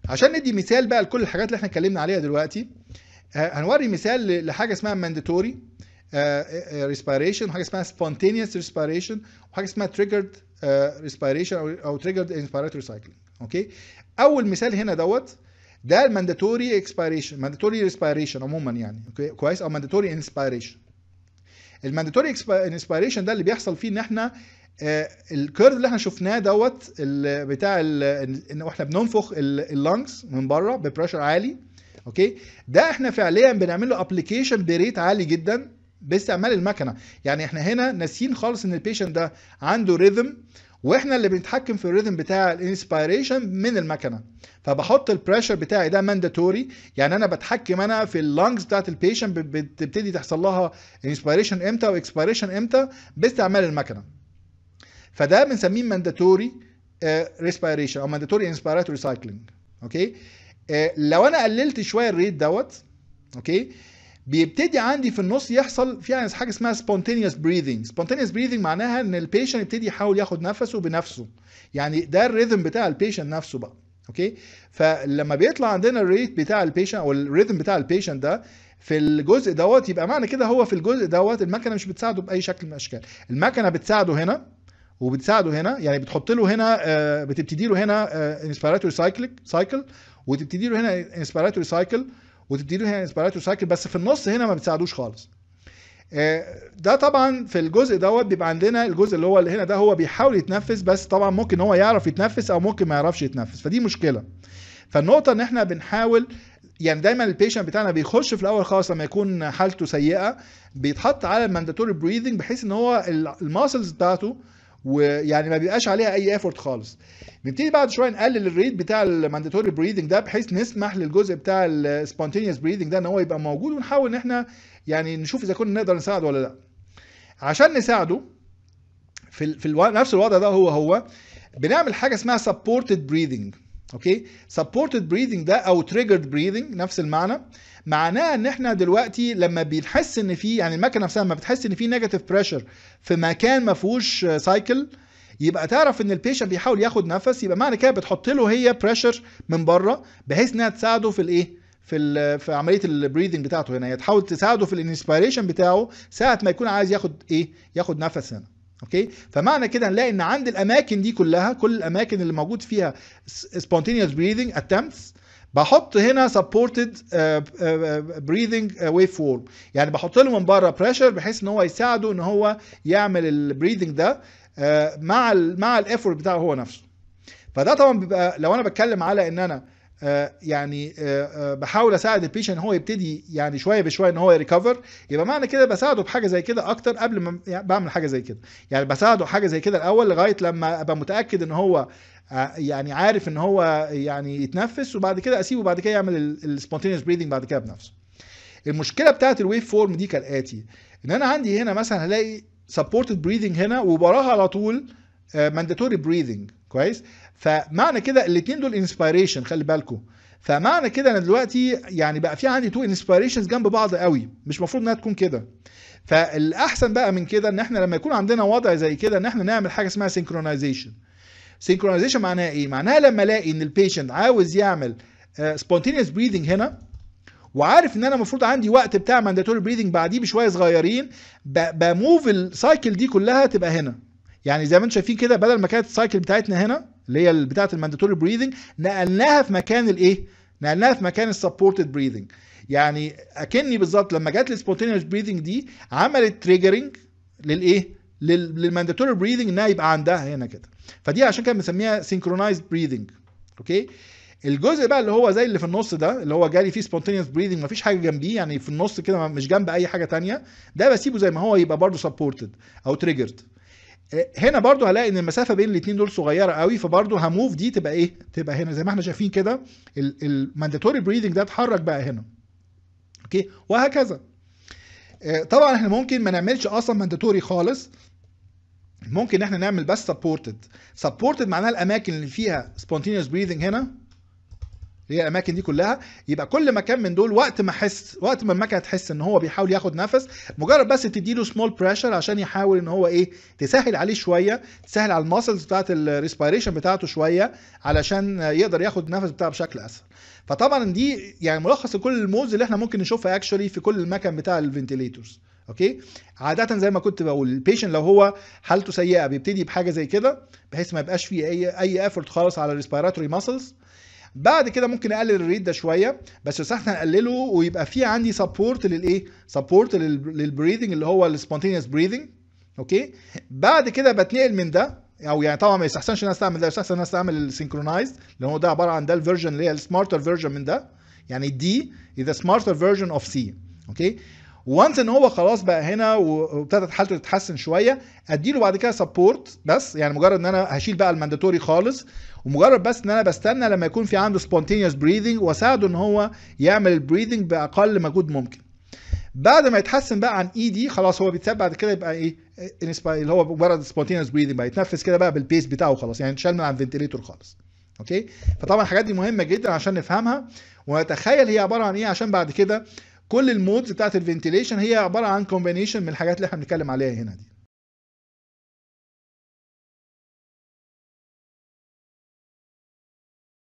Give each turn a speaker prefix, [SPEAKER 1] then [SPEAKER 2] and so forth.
[SPEAKER 1] عشان ندي مثال بقى لكل الحاجات اللي احنا اتكلمنا عليها دلوقتي ه- هنوري مثال لحاجه اسمها مانداتوري ريسبيريشن وحاجه اسمها سبونتينيوس ريسبيريشن وحاجه اسمها تريجرد ريسبيريشن او او تريجرد انسبيراتوري سايكلينج اوكي اول مثال هنا دوت ده المانداتوري اكسبيريشن مانداتوري ريسبيريشن عموما يعني اوكي كويس او مانداتوري انسبيريشن المانداتوري انسبيريشن ده اللي بيحصل فيه ان احنا آه، الكيرف اللي احنا شفناه دوت ال- بتاع ال- ان احنا بننفخ اللنجز من بره ببريشر عالي اوكي ده احنا فعليا بنعمل له ابلكيشن بريت عالي جدا باستعمال المكنه يعني احنا هنا ناسيين خالص ان البيشنت ده عنده ريذم واحنا اللي بنتحكم في الريذم بتاع الانسبيريشن من المكنه فبحط البريشر بتاعي ده مانداتوري يعني انا بتحكم انا في اللنجز بتاعت البيشنت بتبتدي تحصل لها انسبيريشن امتى واكسبيريشن امتى باستعمال المكنه فده بنسميه مانداتوري ريسبيريشن او مانداتوري انسبيراتوري سايكلينج اوكي آه، لو انا قللت شويه الريت دوت اوكي بيبتدي عندي في النص يحصل في يعني حاجه اسمها سبونتينيوس بريذنج سبونتينيوس بريذنج معناها ان البيشنت يبتدي يحاول ياخد نفسه بنفسه يعني ده الريذم بتاع البيشنت نفسه بقى اوكي فلما بيطلع عندنا الريت بتاع البيشنت او الريذم بتاع البيشنت ده في الجزء دوت يبقى معنى كده هو في الجزء دوت المكنه مش بتساعده باي شكل من الاشكال المكنه بتساعده هنا وبتساعده هنا يعني بتحط له هنا آه، بتبتدي له هنا انسبيراتوري سايكل سايكل وتبتدي له هنا انسبيراتوري سايكل وتبتدي له هنا انسبيراتوري سايكل بس في النص هنا ما بتساعدوش خالص آه، ده طبعا في الجزء دوت بيبقى عندنا الجزء اللي هو اللي هنا ده هو بيحاول يتنفس بس طبعا ممكن هو يعرف يتنفس او ممكن ما يعرفش يتنفس فدي مشكله فالنقطه ان احنا بنحاول يعني دايما البيشنت بتاعنا بيخش في الاول خالص لما يكون حالته سيئه بيتحط على المانداتوري بريذنج بحيث ان هو الماسلز بتاعته ويعني ما بيبقاش عليها اي ايفورت خالص نبتدي بعد شويه نقلل الريت بتاع المانداتوري بريذنج ده بحيث نسمح للجزء بتاع السبونتينيوس بريذنج ده ان هو يبقى موجود ونحاول ان احنا يعني نشوف اذا كنا نقدر نساعده ولا لا عشان نساعده في ال في الو... نفس الوضع ده هو هو بنعمل حاجه اسمها سبورتد بريذنج اوكي سبورتد بريذنج ده او تريجرد بريذنج نفس المعنى معناه ان احنا دلوقتي لما بنحس ان في يعني المكنه نفسها لما بتحس ان في نيجاتيف بريشر في مكان ما فيهوش سايكل يبقى تعرف ان البيشنت بيحاول ياخد نفس يبقى معنى كده بتحط له هي بريشر من بره بحيث انها تساعده في الايه في ال في عمليه البريذنج بتاعته هنا هي تحاول تساعده في الانسبيريشن بتاعه ساعه ما يكون عايز ياخد ايه ياخد نفس هنا اوكي فمعنى كده نلاقي ان عند الاماكن دي كلها كل الاماكن اللي موجود فيها spontaneous breathing attempts بحط هنا supported breathing wave form يعني بحط له من بره بريشر بحيث ان هو يساعده ان هو يعمل البريذنج ده مع ال مع الايفورت بتاعه هو نفسه فده طبعا بيبقى لو انا بتكلم على ان انا يعني بحاول اساعد البيشنت ان هو يبتدي يعني شويه بشويه ان هو يريكفر يبقى معنى كده بساعده بحاجه زي كده اكتر قبل ما بعمل حاجه زي كده يعني بساعده حاجه زي كده الاول لغايه لما ابقى متاكد ان هو يعني عارف ان هو يعني يتنفس وبعد كده اسيبه بعد كده يعمل السبونتينيوس بريذنج بعد كده بنفسه المشكله بتاعت الويف فورم دي كالاتي ان انا عندي هنا مثلا هلاقي سبورتد بريذنج هنا ووراها على طول مانداتوري بريذنج كويس فمعنى كده الاثنين دول انسبيريشن خلي بالكم فمعنى كده انا دلوقتي يعني بقى في عندي تو انسبيريشنز جنب بعض قوي مش المفروض انها تكون كده فالاحسن بقى من كده ان احنا لما يكون عندنا وضع زي كده ان احنا نعمل حاجه اسمها سينكرونايزيشن سينكرونايزيشن معناها ايه معناها لما الاقي ان البيشنت عاوز يعمل سبونتينيوس بريذنج هنا وعارف ان انا المفروض عندي وقت بتاع مانداتوري بريذنج بعديه بشويه صغيرين بموف السايكل دي كلها تبقى هنا يعني زي ما انتم شايفين كده بدل ما كانت السايكل بتاعتنا هنا اللي هي بتاعه المانداتوري بريذنج نقلناها في مكان الايه نقلناها في مكان السبورتد بريذنج يعني اكني بالظبط لما جت لي سبونتينيوس بريذنج دي عملت تريجرنج للايه للمانداتوري بريذنج انها يبقى عندها هنا كده فدي عشان كده بنسميها سينكرونايزد بريذنج اوكي الجزء بقى اللي هو زي اللي في النص ده اللي هو جالي فيه سبونتينيوس بريذنج مفيش حاجه جنبيه يعني في النص كده مش جنب اي حاجه تانية ده بسيبه زي ما هو يبقى برضه سبورتد او تريجرد هنا برضو هلاقي ان المسافه بين الاثنين دول صغيره قوي فبرضو هموف دي تبقى ايه تبقى هنا زي ما احنا شايفين كده المانداتوري بريذنج ده اتحرك بقى هنا اوكي وهكذا طبعا احنا ممكن ما نعملش اصلا مانداتوري خالص ممكن احنا نعمل بس سبورتد سبورتد معناها الاماكن اللي فيها سبونتينيوس بريذنج هنا هي الاماكن دي كلها يبقى كل مكان من دول وقت ما احس وقت ما المكنه تحس ان هو بيحاول ياخد نفس مجرد بس تدي له سمول بريشر عشان يحاول ان هو ايه تسهل عليه شويه تسهل على الماسلز بتاعت الريسبيريشن بتاعته شويه علشان يقدر ياخد النفس بتاعه بشكل اسهل فطبعا دي يعني ملخص لكل المودز اللي احنا ممكن نشوفها اكشولي في كل المكن بتاع الفنتليتورز اوكي عاده زي ما كنت بقول البيشنت لو هو حالته سيئه بيبتدي بحاجه زي كده بحيث ما يبقاش فيه اي اي افورت خالص على الريسبيراتوري ماسلز بعد كده ممكن اقلل الريت ده شويه بس يستحسن اقلله ويبقى في عندي سبورت للايه سبورت للبريذنج اللي هو السبونتينيوس بريذنج اوكي بعد كده بتنقل من ده او يعني طبعا ما يستحسنش ان انا استعمل ده يستحسن ان انا استعمل السينكرونايزد لان هو ده عباره عن ده الفيرجن اللي هي السمارتر فيرجن من ده يعني دي اذا سمارتر فيرجن اوف سي اوكي وانس ان هو خلاص بقى هنا وابتدت حالته تتحسن شويه اديله بعد كده سبورت بس يعني مجرد ان انا هشيل بقى المانداتوري خالص ومجرد بس ان انا بستنى لما يكون في عنده سبونتينيوس بريذنج واساعده ان هو يعمل البريذنج باقل مجهود ممكن بعد ما يتحسن بقى عن اي دي خلاص هو بيتساب بعد كده يبقى ايه اللي هو مجرد سبونتينيوس بريذنج بقى يتنفس كده بقى بالبيس بتاعه خلاص يعني اتشال من على الفنتليتور خالص اوكي فطبعا الحاجات دي مهمه جدا عشان نفهمها ونتخيل هي عباره عن ايه عشان بعد كده كل المودز بتاعت الفنتيليشن هي عباره عن كومبينيشن من الحاجات اللي احنا بنتكلم عليها هنا دي